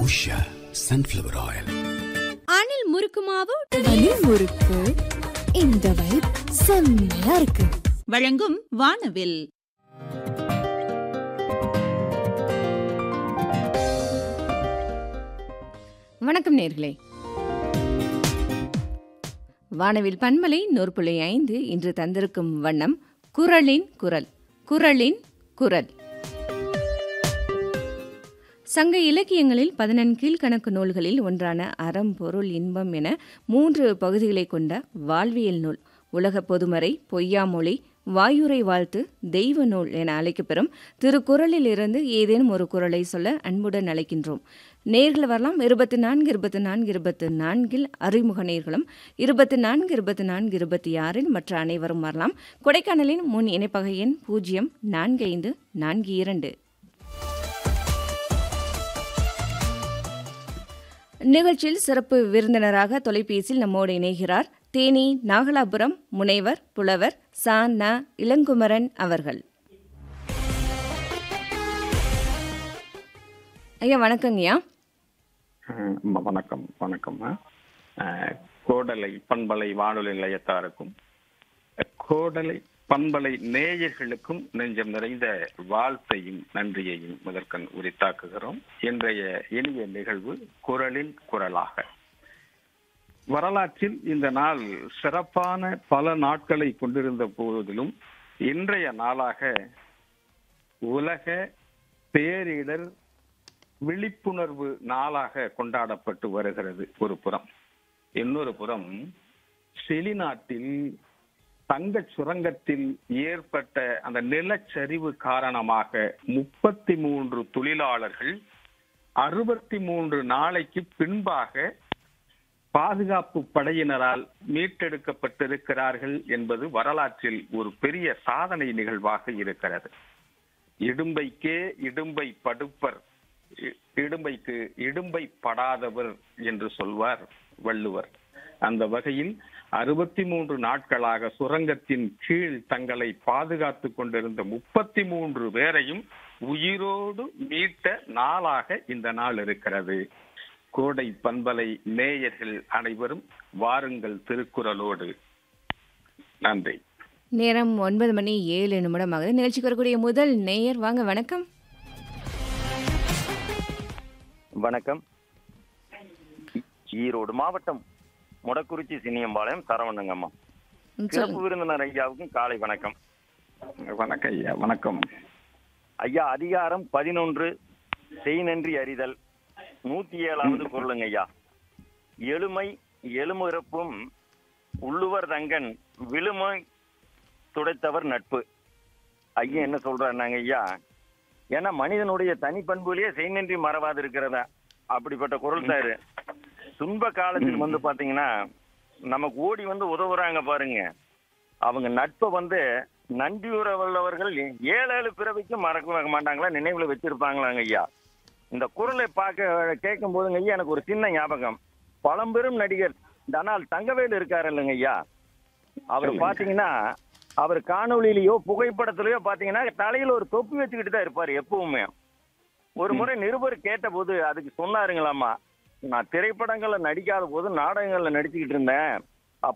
Usha sunflower oil அணில் முறுக்கு மாவு வலி முறுக்கு இந்த வைப் செம்மையா இருக்கு வழங்கும் வானவில் வணக்கம் நேர்களே வானவில் பன்மலை நூற்புள்ளி ஐந்து இன்று தந்திருக்கும் வண்ணம் குரலின் குரல் குரலின் குரல் சங்க இலக்கியங்களில் பதினெண் கீழ்கணக்கு நூல்களில் ஒன்றான அறம் பொருள் இன்பம் என மூன்று பகுதிகளை கொண்ட வாழ்வியல் நூல் உலக பொதுமறை பொய்யாமொழி வாயுரை வாழ்த்து தெய்வ நூல் என அழைக்கப்பெறும் திருக்குறளில் இருந்து ஏதேனும் ஒரு குரலை சொல்ல அன்புடன் அழைக்கின்றோம் நேர்கள் வரலாம் இருபத்தி நான்கு இருபத்தி நான்கு இருபத்தி நான்கில் அறிமுக நேர்களும் இருபத்தி நான்கு இருபத்தி நான்கு இருபத்தி ஆறில் மற்ற அனைவரும் வரலாம் கொடைக்கானலின் முன் இணைப்பக எண் பூஜ்ஜியம் நான்கு ஐந்து நான்கு இரண்டு நிகழ்ச்சியில் சிறப்பு விருந்தினராக தொலைபேசியில் நம்மோடு இணைகிறார் தேனி நாகலாபுரம் முனைவர் புலவர் சா ந இளங்குமரன் அவர்கள் ஐயா வணக்கங்கய்யா அஹ் வணக்கம் வணக்கம் அஹ் கோடலை பண்பலை வானொலி நிலையத்தாருக்கும் அஹ் கோடலை பண்பலை நேயர்களுக்கும் நெஞ்சம் நிறைந்த வாழ்த்தையும் நன்றியையும் முதற்கண் உரித்தாக்குகிறோம் இன்றைய இனிய நிகழ்வு குரலின் குரலாக வரலாற்றில் இந்த நாள் சிறப்பான பல நாட்களை கொண்டிருந்த போதிலும் இன்றைய நாளாக உலக பேரிடர் விழிப்புணர்வு நாளாக கொண்டாடப்பட்டு வருகிறது ஒரு புறம் இன்னொரு புறம் செலி நாட்டில் தங்க சுரங்கத்தில் ஏற்பட்ட அந்த நிலச்சரிவு காரணமாக முப்பத்தி மூன்று தொழிலாளர்கள் அறுபத்தி மூன்று நாளைக்கு பின்பாக பாதுகாப்பு படையினரால் மீட்டெடுக்கப்பட்டிருக்கிறார்கள் என்பது வரலாற்றில் ஒரு பெரிய சாதனை நிகழ்வாக இருக்கிறது இடும்பைக்கே இடும்பை படுப்பர் இ- இடும்பைக்கு இடும்பை படாதவர் என்று சொல்வார் வள்ளுவர் அந்த வகையில் அறுபத்தி மூன்று நாட்களாக சுரங்கத்தின் கீழ் தங்களை பாதுகாத்துக் கொண்டிருந்த முப்பத்தி மூன்று பேரையும் உயிரோடு மீட்ட நாளாக இந்த நாள் இருக்கிறது கோடை பண்பலை நேயர்கள் அனைவரும் வாருங்கள் திருக்குறளோடு நன்றி நேரம் ஒன்பது மணி ஏழு நிமிடம் ஆகுது நிகழ்ச்சிக்கு வரக்கூடிய முதல் நேயர் வாங்க வணக்கம் வணக்கம் ஈரோடு மாவட்டம் முடக்குறிச்சி சின்னியம்பாளையம் சரவணங்கம்மா ம், சிறப்பு சொல்லுங்க விருந்தினர் ஐயாவுக்கும் காலை வணக்கம் வணக்கம் ஐயா வணக்கம் ஐயா அதிகாரம் பதினொன்று செய் நன்றி அறிதல் நூத்தி ஏழாவது குரலுங்க ஐயா எழுமை எழுமிறப்பும் உள்ளுவர் தங்கன் விழுமை துடைத்தவர் நட்பு ஐயா என்ன சொல்றாருனாங்க ஐயா ஏன்னா மனிதனுடைய தனிப்பண்புலயே செய் நன்றி மறவாது இருக்கிறதா அப்படிப்பட்ட குரல் சாரு துன்ப காலத்தில் வந்து பாத்தீங்கன்னா நமக்கு ஓடி வந்து உதவுறாங்க பாருங்க அவங்க நட்பை வந்து நன்றியுற உள்ளவர்கள் ஏழு ஏழு பிறவிக்கும் மறக்க மாட்டாங்களா நினைவுல வச்சிருப்பாங்களாங்க ஐயா இந்த குரலை பார்க்க கேட்கும் போதுங்க ஐயா எனக்கு ஒரு சின்ன ஞாபகம் பழம்பெரும் நடிகர் தனால் தங்கவேலு இருக்காரு இல்லைங்க ஐயா அவர் சொல்லுங்க. பாத்தீங்கன்னா அவர் காணொளியிலயோ புகைப்படத்திலயோ பாத்தீங்கன்னா தலையில ஒரு தொப்பி வச்சுக்கிட்டு தான் இருப்பாரு எப்பவுமே ஒரு முறை நிருபர் கேட்டபோது அதுக்கு சொன்னாருங்களாமா நான் திரைப்படங்கள்ல நடிக்காத போது நாடகங்கள்ல நடிச்சுக்கிட்டு இருந்தேன்